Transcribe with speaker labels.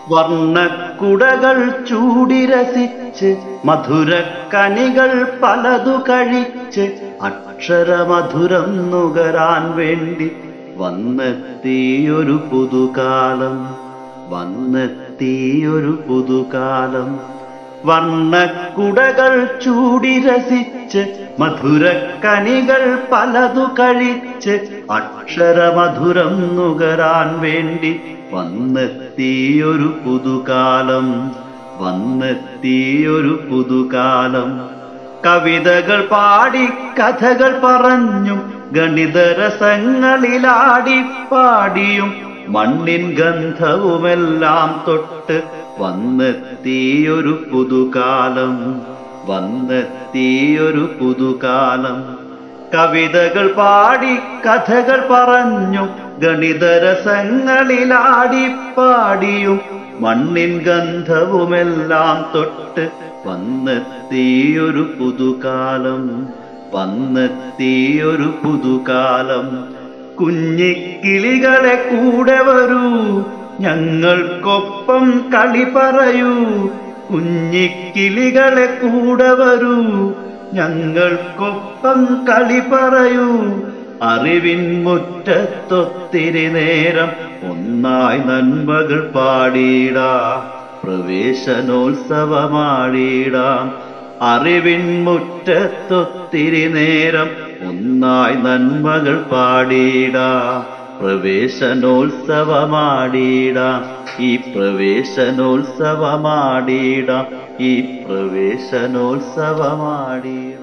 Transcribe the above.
Speaker 1: വർണ്ണക്കുടകൾ ചൂടിരസിച്ച് മധുരക്കനികൾ പലതു കഴിച്ച് അക്ഷരമധുരം നുകരാൻ വേണ്ടി വന്നെത്തിയൊരു പുതുകാലം വന്നെത്തിയൊരു പുതുകാലം വർണ്ണക്കുടകൾ ചൂടിരസിച്ച് മധുരക്കനികൾ പലതു കഴിച്ച് അക്ഷരമധുരം നുകരാൻ വേണ്ടി വന്നെത്തിയൊരു പുതുകാലം വന്നെത്തിയൊരു പുതുകാലം കവിതകൾ പാടി കഥകൾ പറഞ്ഞും ഗണിതരസങ്ങളിലാടി പാടിയും മണ്ണിൻ ഗന്ധവുമെല്ലാം തൊട്ട് വന്നെത്തിയൊരു പുതുകാലം വന്നെത്തിയൊരു പുതുകാലം കവിതകൾ പാടി കഥകൾ പറഞ്ഞും ഗണിതരസങ്ങളിലാടി പാടിയും മണ്ണിൻ ഗന്ധവുമെല്ലാം തൊട്ട് വന്നെത്തിയൊരു പുതുകാലം വന്നെത്തിയൊരു പുതുകാലം കുഞ്ഞിക്കിളികളെ കൂടെ വരൂ ഞങ്ങൾക്കൊപ്പം കളി പറയൂ കുഞ്ഞിക്കിളികളെ കൂടെ വരൂ ഞങ്ങൾക്കൊപ്പം കളി പറയൂ അറിവിൻ മുറ്റത്തൊത്തിരി നേരം ഒന്നായി നന്മകൾ പാടിയിടാം പ്രവേശനോത്സവമാടിയിടാം അറിവിൻ മുറ്റത്തൊത്തിരി നേരം ഒന്നായി നന്മകൾ പാടിയിടാം പ്രവേശനോത്സവമാടിയിടാം ഈ പ്രവേശനോത്സവമാടിയിടാം ഈ പ്രവേശനോത്സവമാടിയിടാം